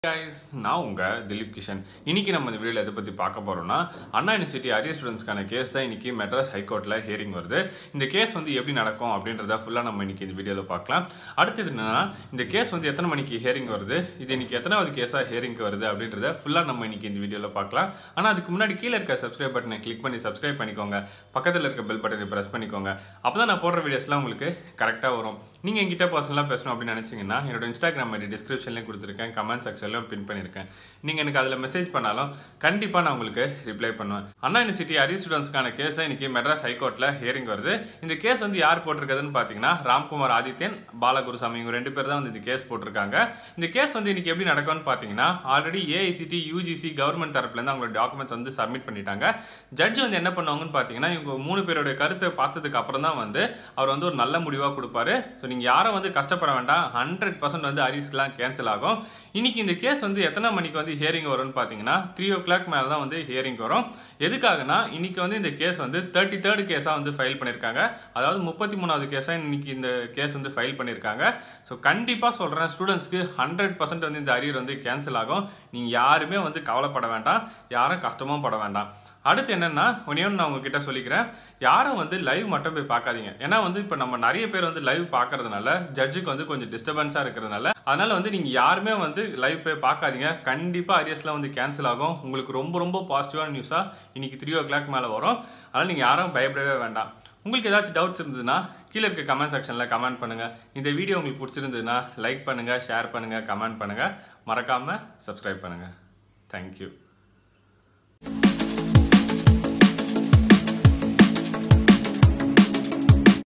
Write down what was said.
guys நான் உங்கள் திலீப் கிஷன் இன்னைக்கு நம்ம இந்த வீடியோவில் எதை பற்றி பார்க்க போகிறோம்னா அண்ணா யூனிவர்சிட்டி அரியர் ஸ்டூடெண்ட்ஸ்க்கான கேஸ் தான் இன்னைக்கு மெட்ராஸ் ஹைகோர்ட்டில் ஹியரிங் வருது இந்த கேஸ் வந்து எப்படி நடக்கும் அப்படின்றத ஃபுல்லாக நம்ம இன்னைக்கு இந்த வீடியோவில் பார்க்கலாம் அடுத்தது என்னன்னா இந்த கேஸ் வந்து எத்தனை மணிக்கு ஹியரிங் வருது இது இன்னைக்கு எத்தனாவது கேஸாக ஹியரிங்க்கு வருது அப்படின்றத ஃபுல்லாக நம்ம இன்னைக்கு இந்த வீடியோவில் பார்க்கலாம் ஆனால் அதுக்கு முன்னாடி கீழே இருக்க சப்ஸ்கிரைப் பட்டனை கிளிக் பண்ணி சப்ஸ்கிரைப் பண்ணிக்கோங்க பக்கத்தில் இருக்க பெல் பட்டனை ப்ரெஸ் பண்ணிக்கோங்க அப்போ தான் நான் போடுற வீடியோஸ்லாம் உங்களுக்கு கரெக்டாக வரும் நீங்கள் என்கிட்ட பர்சனலாக பேசணும் அப்படின்னு நினச்சிங்கன்னா என்னோட இன்ஸ்டாகிராம் ஐடி டிஸ்கிரிப்ஷன்லேயும் கொடுத்துருக்கேன் கமெண்ட் செக்ஷன்லையும் பின் பண்ணியிருக்கேன் நீங்கள் எனக்கு அதில் மெசேஜ் பண்ணாலும் கண்டிப்பாக நான் உங்களுக்கு ரிப்ளை பண்ணுவேன் அண்ணா யூனிவர்சிட்டி அரி ஸ்டூடெண்ட்ஸ்க்கான கேஸ் தான் இன்னைக்கு மெட்ராஸ் ஹைகோர்ட்டில் ஹியரிங் வருது இந்த கேஸ் வந்து யார் போட்டிருக்குதுன்னு பார்த்தீங்கன்னா ராம்குமார் ஆதித்யன் பாலகுருசாமி இவங்க ரெண்டு பேர் தான் வந்து இந்த கேஸ் போட்டிருக்காங்க இந்த கேஸ் வந்து இன்னைக்கு எப்படி நடக்கும்னு பார்த்தீங்கன்னா ஆல்ரெடி ஏஐசிடி யூஜிசி கவர்மெண்ட் தரப்புலேருந்து அவங்களோட டாக்குமெண்ட்ஸ் வந்து சப்மிட் பண்ணிட்டாங்க ஜட்ஜ் வந்து என்ன பண்ணுவாங்கன்னு பார்த்தீங்கன்னா இவங்க மூணு பேருடைய கருத்தை பார்த்ததுக்கு அப்புறம் தான் வந்து அவர் வந்து ஒரு நல்ல முடிவாக கொடுப்பாரு ஸோ நீங்கள் யாரும் வந்து கஷ்டப்பட வேண்டாம் ஹண்ட்ரட் பர்சன்ட் வந்து அரிஸ்லாம் கேன்சல் ஆகும் இன்னைக்கு இந்த கேஸ் வந்து எத்தனை மணிக்கு வந்து ஹியரிங் வரும்னு பார்த்தீங்கன்னா த்ரீ ஓ கிளாக் மேலே தான் வந்து ஹியரிங் வரும் எதுக்காகனா இன்னைக்கு வந்து இந்த கேஸ் வந்து தேர்ட்டி தேர்ட் கேஸாக வந்து ஃபைல் பண்ணியிருக்காங்க அதாவது முப்பத்தி மூணாவது கேஸாக இன்னைக்கு இந்த கேஸ் வந்து ஃபைல் பண்ணியிருக்காங்க ஸோ கண்டிப்பாக சொல்கிறேன் ஸ்டூடெண்ட்ஸ்க்கு ஹண்ட்ரட் பர்சன்ட் வந்து இந்த அரியர் வந்து கேன்சல் ஆகும் நீங்கள் யாருமே வந்து கவலைப்பட வேண்டாம் யாரும் கஷ்டமும் பட வேண்டாம் அடுத்து என்னன்னா ஒன்னே ஒன்று நான் உங்ககிட்ட சொல்லிக்கிறேன் யாரும் வந்து லைவ் மட்டும் போய் பார்க்காதீங்க ஏன்னா வந்து இப்போ நம்ம நிறைய பேர் வந்து லைவ் பார்க்கறதுனால ஜட்ஜுக்கு வந்து கொஞ்சம் டிஸ்டர்பன்ஸாக இருக்கிறதுனால அதனால வந்து நீங்கள் யாருமே வந்து லைவ் போய் பார்க்காதீங்க கண்டிப்பாக அரியர்ஸ்லாம் வந்து கேன்சல் ஆகும் உங்களுக்கு ரொம்ப ரொம்ப பாசிட்டிவான நியூஸாக இன்னைக்கு த்ரீ ஓ கிளாக் மேலே வரும் அதனால் நீங்கள் யாரும் பயப்படவே வேண்டாம் உங்களுக்கு ஏதாச்சும் டவுட்ஸ் இருந்ததுன்னா கீழே இருக்க கமெண்ட் செக்ஷனில் கமெண்ட் பண்ணுங்கள் இந்த வீடியோ உங்களுக்கு பிடிச்சிருந்ததுன்னா லைக் பண்ணுங்கள் ஷேர் பண்ணுங்கள் கமெண்ட் பண்ணுங்கள் மறக்காமல் சப்ஸ்கிரைப் பண்ணுங்கள் தேங்க்யூ